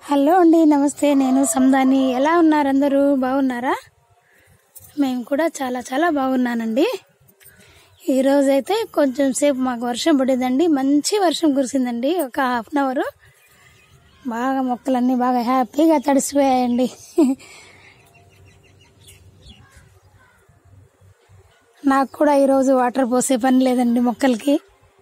Hello అండి నమస్తే నేను సందాని ఎలా ఉన్నారు అందరూ బాగున్నారా మేము కూడా చాలా చాలా బాగున్నానండి ఈరోజైతే కొంచెం సేపు మాకు వర్షం పడేదండి మంచి వర్షం కురిసిందండి ఒక హాఫ్ అన్ అవర్ బాగా మొక్కలన్నీ బాగా హ్యాపీగా తడిసిపోయాయండి నాకు కూడా ఈరోజు వాటర్ పోసే పని లేదండి మొక్కలకి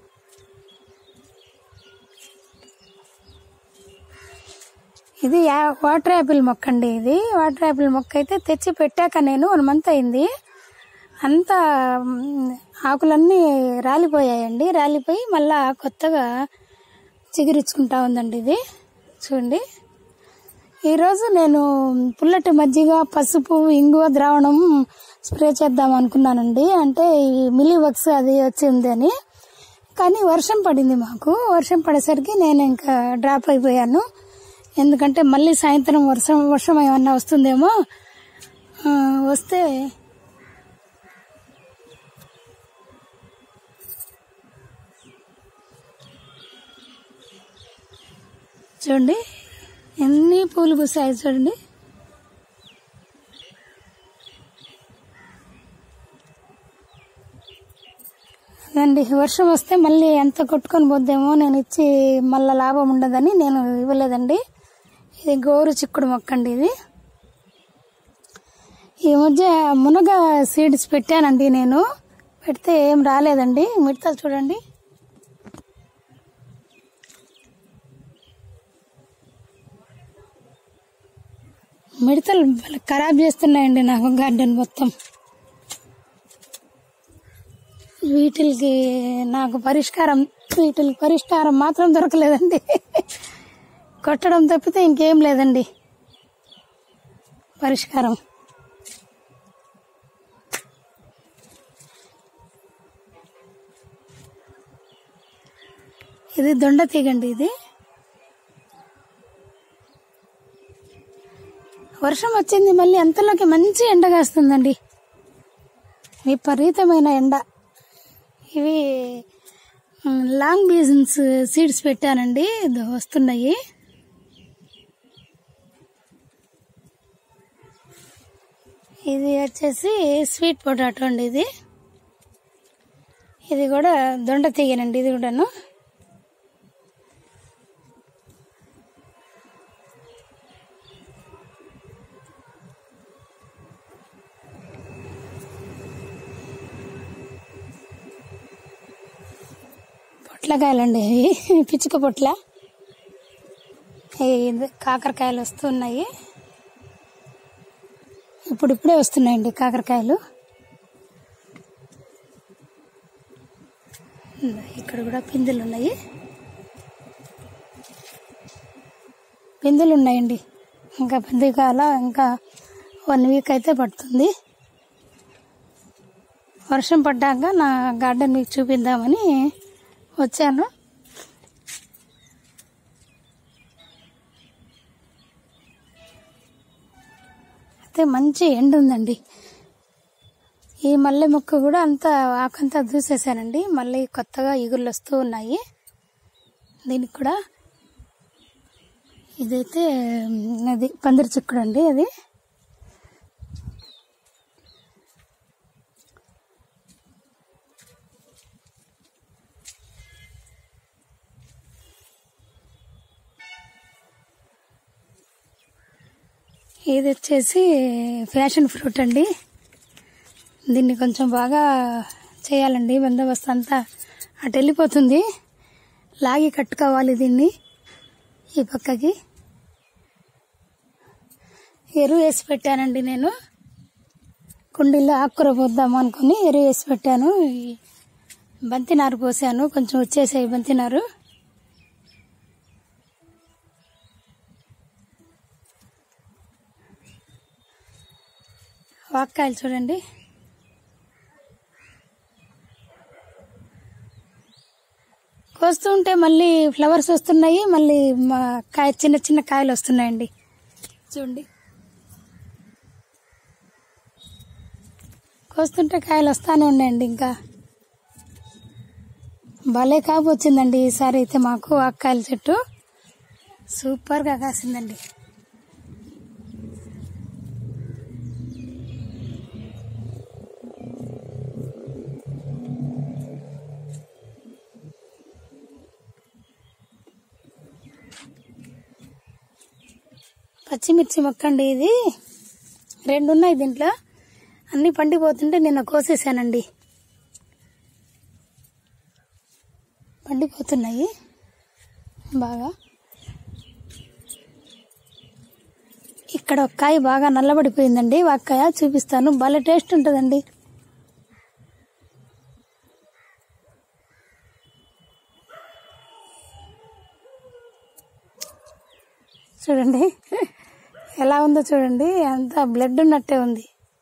ఇది యా- వాటర్ యాపిల్ మొక్క అండి ఇది వాటర్ యాపిల్ మొక్క అయితే తెచ్చి పెట్టాక నేను వన్ మంత్ అయింది అంతా మ్, ఆకులన్నీ రాలిపోయాయండి రాలిపోయి మళ్ళా కొత్తగా చిగురిచ్చుకుంటా ఉందండి ఇది చూడండి ఈరోజు నేను పుల్లటి మజ్జిగ పసుపు ఇంగువ ద్రావణం స్ప్రే చేద్దాం అనుకున్నానండి అంటే ఈ మిలీ వర్క్స్ అది వచ్చింది అని కానీ వర్షం పడింది మాకు వర్షం పడేసరికి నేను ఇంకా డ్రాప్ అయిపోయాను ఎందుకంటే మళ్ళీ సాయంత్రం వర్షం వర్షం ఏమన్నా వస్తుందేమో ఆ, వస్తే చూడండి ఎన్ని పూలు పూసాయి చూడండి అదండి వర్షం వస్తే మళ్ళీ ఎంత కొట్టుకొని పోద్దేమో నేను ఇచ్చి మళ్ళీ లాభం ఉండదని నేను ఇవ్వలేదండి ఇది గోరు చిక్కుడు మొక్క అండి ఇది ఈ మధ్య మునగ సీడ్స్ పెట్టానండి నేను పెడితే ఏం రాలేదండి మిడతలు చూడండి మిడతలు భలే ఖరాబ్ చేస్తున్నాయండి నాకు గార్డెన్ మొత్తం వీటికి నాకు పరిష్కారం వీటికి పరిష్కారం మాత్రం దొరకలేదండి కొట్టడం తప్పితే ఇంకేం లేదండి పరిష్కారం ఇది దొండ తీగండి ఇది వర్షం వచ్చింది మళ్ళీ అంతలోకి మంచి ఎండ కాస్తుందండి విపరీతమైన ఎండ ఇవి మ్, లాంగ్ బీజన్స్ సీడ్స్ పెట్టానండి ఇదో వస్తున్నాయి ఇది వచ్చేసి స్వీట్ పొటాటో అండి ఇది ఇది కూడా దొండ తీగనండి ఇది కూడాను పొట్లకాయలండి ఇవి పిచ్చుక పొట్ల ఇది కాకరకాయలు వస్తున్నాయి ఇప్పుడు ఇప్పుడే వస్తున్నాయండి కాకరకాయలు ఇందా ఇక్కడ కూడా పిందెలు ఉన్నాయి పిందెలు ఉన్నాయండి ఇంకా పెద్ద కాల ఇంకా వన్ వీక్ అయితే పడుతుంది వర్షం పడ్డాక నా గార్డెన్ మీకు చూపిద్దామని వచ్చాను అయితే మంచి ఎండ ఉందండి ఈ మల్లె మొక్క కూడా అంతా ఆకంతా దూసేసానండి మళ్ళీ కొత్తగా ఇగుర్లు వస్తూ ఉన్నాయి దీనికి కూడా ఇదైతే మ్, అది పందిరి చిక్కుడు అండి అది ఇది వచ్చేసి ఫ్యాషన్ ఫ్రూట్ అండి దీన్ని కొంచెం బాగా చేయాలండి బందోబస్తు అంతా అటు వెళ్ళిపోతుంది లాగి కట్టుకోవాలి దీన్ని ఈ పక్కకి ఎరువు వేసి పెట్టానండి నేను కుండీలో ఆకుకూర పోద్దాము అనుకుని ఎరువు వేసి పెట్టాను ఈ బంతినారు పోసాను కొంచెం వచ్చేసాయి బంతినారు వాక్కాయలు చూడండి కోస్తూ ఉంటే మళ్ళీ ఫ్లవర్స్ వస్తున్నాయి మళ్ళీ మా కాయ చిన్న చిన్న కాయలు వస్తున్నాయండి చూడండి కోస్తుంటే కాయలు వస్తానే ఉన్నాయండి ఇంకా భలే కాపు వచ్చిందండి ఈసారి అయితే మాకు ఆకాయల చెట్టు సూపర్గా కాసిందండి పచ్చిమిర్చి మొక్క అండి ఇది రెండు ఉన్నాయి దీంట్లో అన్ని పండిపోతుంటే నిన్న కోసేసానండి పండిపోతున్నాయి బాగా ఇక్కడ ఒక కాయ బాగా నల్లబడిపోయిందండి వాక్కాయ చూపిస్తాను భలే టేస్ట్ ఉంటుందండి చూడండి ఎలా ఉందో చూడండి అంత బ్లడ్ ఉన్నట్టే ఉంది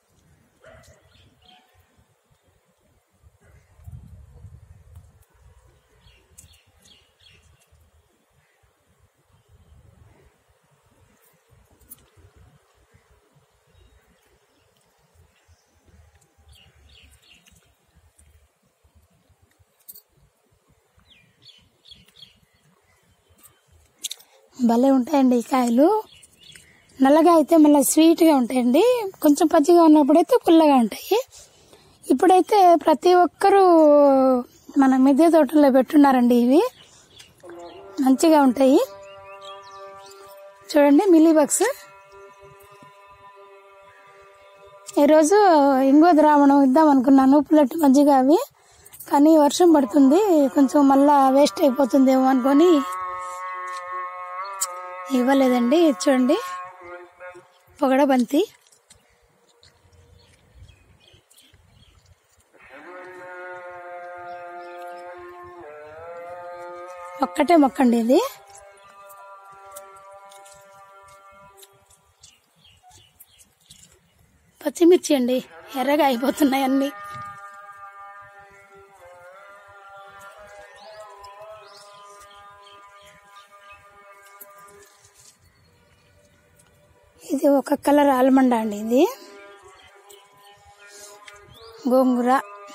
భలే ఉంటాయండి ఈ కాయలు నల్లగా అయితే మళ్ళీ స్వీట్గా ఉంటాయండి కొంచెం పచ్చిగా ఉన్నప్పుడైతే పుల్లగా ఉంటాయి ఇప్పుడైతే ప్రతి ఒక్కరూ మన మిద్దె తోటలో పెట్టున్నారండి ఇవి మంచిగా ఉంటాయి చూడండి మిల్లీ బగ్స్ ఈరోజు ఇంగో ద్రావణం ఇద్దాం అనుకున్నాను పుల్లటి మజ్జిగ అవి కానీ వర్షం పడుతుంది కొంచెం మళ్ళా వేస్ట్ అయిపోతుందేమో అనుకొని ఇవ్వలేదండి ఇది చూడండి పొగడ బంతి ఒక్కటే మొక్కండి ఇది పచ్చిమిర్చి అండి ఎర్రగా అయిపోతున్నాయి అన్ని ఇది ఒక కలర్ ఆల్మండ అండి ఇది గోంగూర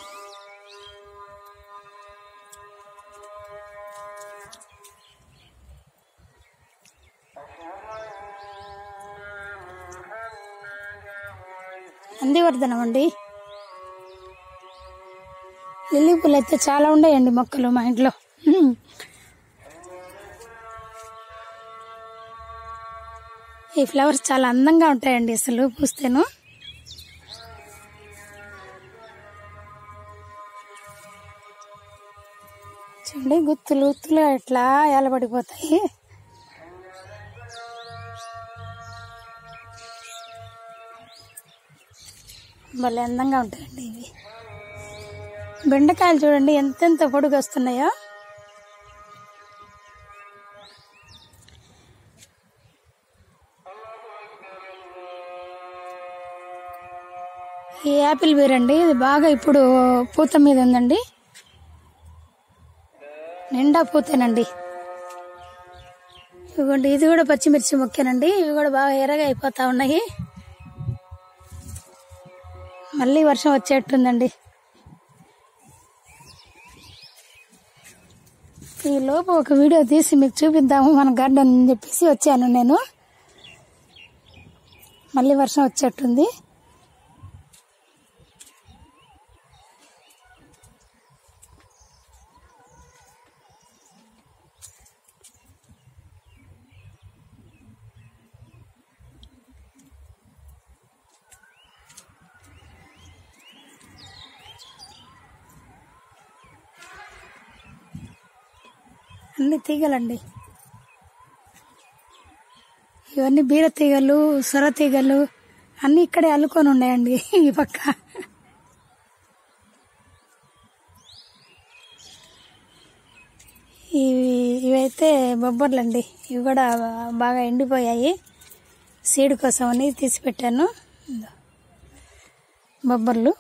నందివర్ధనం అండి లిల్లీ పూలు అయితే చాలా ఉన్నాయండి మొక్కలు మా ఇంట్లో హ్మ్. ఈ ఫ్లవర్స్ చాలా అందంగా ఉంటాయండి అసలు పూస్తేను చూడండి గుత్తులు గుత్తులు ఎట్లా ఏలబడిపోతాయి భలే అందంగా ఉంటాయండి ఇవి బెండకాయలు చూడండి ఎంతెంత పొడుగు వస్తున్నాయో ఈ యాపిల్ బీర్ అండి ఇది బాగా ఇప్పుడు పూత మీద ఉందండి నిండా పూతేనండి ఇదిగోండి ఇది కూడా పచ్చిమిర్చి మొక్కేనండి ఇవి కూడా బాగా ఎర్రగా అయిపోతా ఉన్నాయి మళ్ళీ వర్షం వచ్చేట్టుందండి ఈ లోపు ఒక వీడియో తీసి మీకు చూపిద్దాము మన గార్డెన్ అని చెప్పేసి వచ్చాను నేను మళ్ళీ వర్షం వచ్చేట్టుంది అన్ని తీగలండి ఇవన్నీ బీర తీగలు సొర తీగలు అన్ని ఇక్కడే అల్లుకొని ఉన్నాయండి ఈ పక్క ఇవి ఇవైతే బొబ్బర్లండి ఇవి కూడా బాగా ఎండిపోయాయి సీడ్ కోసం అని తీసి పెట్టాను ఇదో. బొబ్బర్లు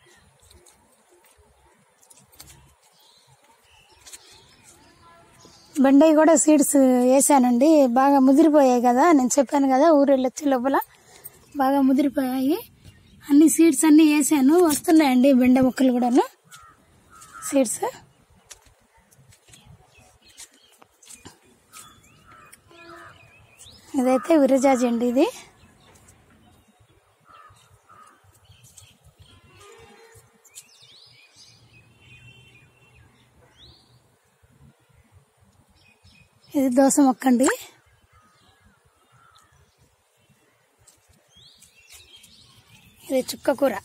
బెండయ్య కూడా సీడ్స్ వేసానండి బాగా ముదిరిపోయాయి కదా నేను చెప్పాను కదా ఊరు వెళ్ళొచ్చి లోపల బాగా ముదిరిపోయాయి అన్ని సీడ్స్ అన్ని వేసాను వస్తున్నాయండి బెండ మొక్కలు కూడాను సీడ్స్ ఇదైతే విరజాజి అండి ఇది ఇది దోస మొక్క అండి ఇది చుక్క కూర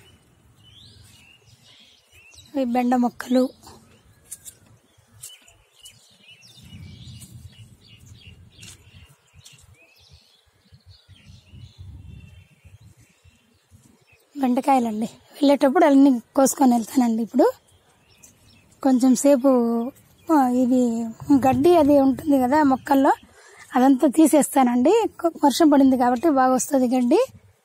ఇవి బెండ మొక్కలు బెండకాయలండి వెళ్ళేటప్పుడు అన్ని కోసుకొని వెళ్తానండి ఇప్పుడు కొంచెం సేపు ఆ, ఇది గడ్డి అది ఉంటుంది కదా మొక్కల్లో అదంతా తీసేస్తానండి కొ- వర్షం పడింది కాబట్టి బాగా వస్తుంది గడ్డి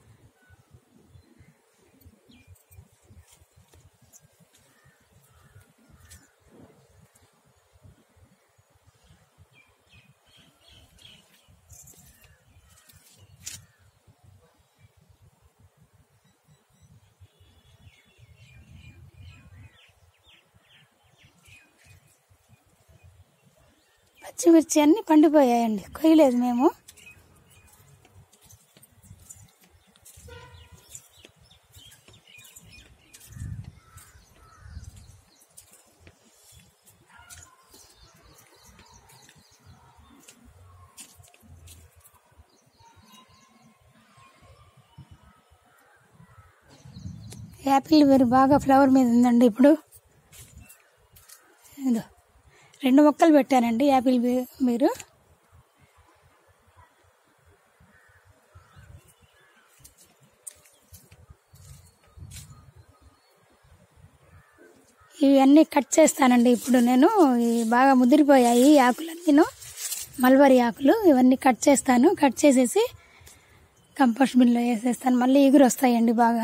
పచ్చిమిర్చి అన్ని పండిపోయాయండి కొయ్యలేదు మేము యాపిల్ వేరు బాగా ఫ్లవర్ మీద ఉందండి ఇప్పుడు ఇదో రెండు మొక్కలు పెట్టానండి యాపిల్ బీ- మీరు ఇవన్నీ కట్ చేస్తానండి ఇప్పుడు నేను ఇవి బాగా ముదిరిపోయాయి ఈ ఆకులన్నీను మల్బరీ ఆకులు ఇవన్నీ కట్ చేస్తాను కట్ చేసేసి కంపోస్ట్ బిన్లో వేసేస్తాను మళ్ళీ ఎగురు వస్తాయండి బాగా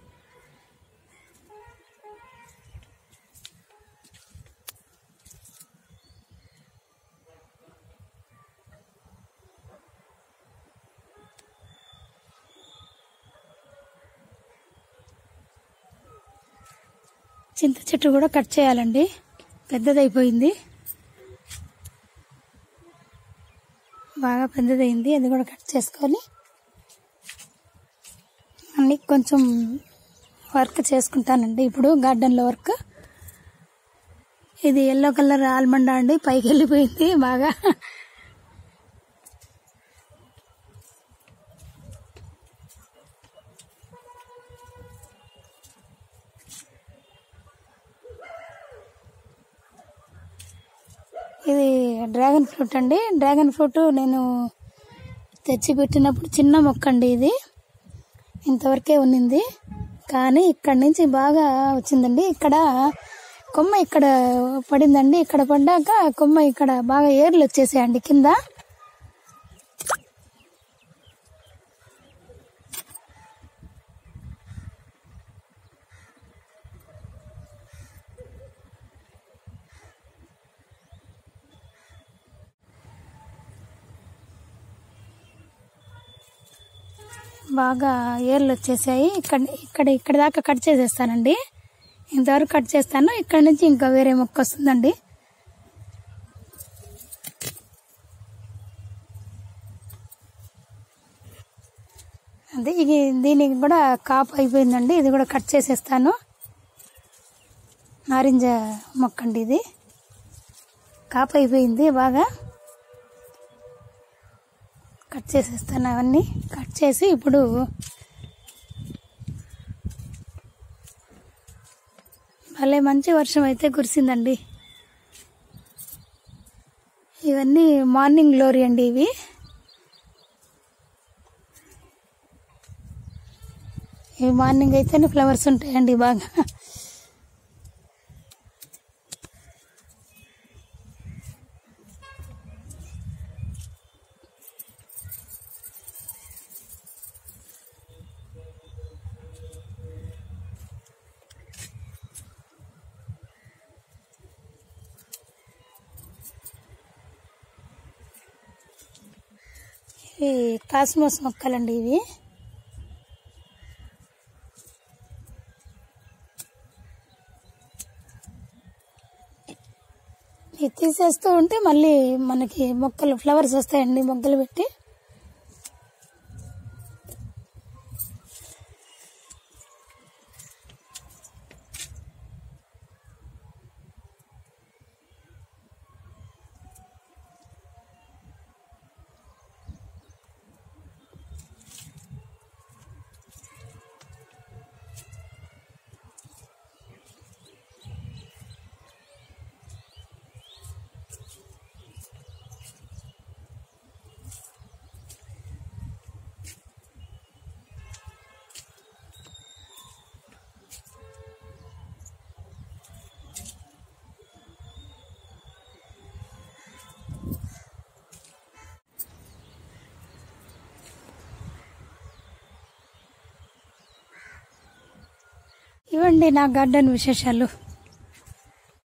చింత చెట్టు కూడా కట్ చేయాలండి పెద్దదైపోయింది బాగా పెద్దదైంది అది కూడా కట్ చేసుకొని అన్ని కొంచెం వర్క్ చేసుకుంటానండి ఇప్పుడు గార్డెన్లో వర్క్ ఇది ఎల్లో కలర్ ఆల్మండ్ అండి పైకి వెళ్ళిపోయింది బాగా ఇది డ్రాగన్ ఫ్రూట్ అండి డ్రాగన్ ఫ్రూట్ నేను తెచ్చి పెట్టినప్పుడు చిన్న మొక్క అండి ఇది ఇంతవరకే ఉన్నింది కానీ ఇక్కడ నుంచి బాగా వచ్చిందండి ఇక్కడ కొమ్మ ఇక్కడ పడిందండి ఇక్కడ పడ్డాక కొమ్మ ఇక్కడ బాగా ఏర్లు వచ్చేసాయండి కింద బాగా ఏర్లు వచ్చేసాయి ఇక్కడ ఇక్కడ ఇక్కడ దాకా కట్ చేసేస్తానండి ఇంతవరకు కట్ చేస్తాను ఇక్కడ నుంచి ఇంకా వేరే మొక్క వస్తుందండి అదే ఇది దీనికి కూడా కాపు అయిపోయిందండి ఇది కూడా కట్ చేసేస్తాను నారింజ మొక్క అండి ఇది కాపు అయిపోయింది బాగా కట్ చేసేస్తాను అవన్నీ కట్ చేసి ఇప్పుడు భలే మంచి వర్షం అయితే కురిసిందండి ఇవన్నీ మార్నింగ్ గ్లోరీ అండి ఇవి ఇవి మార్నింగ్ అయితేనే ఫ్లవర్స్ ఉంటాయండి బాగా ఇవి కాస్మోస్ మొక్కలండి ఇవి ఇది తీసేస్తూ ఉంటే మళ్ళీ మనకి మొక్కలు ఫ్లవర్స్ వస్తాయండి మొగ్గలు పెట్టి ఇవండి నా గార్డెన్ విశేషాలు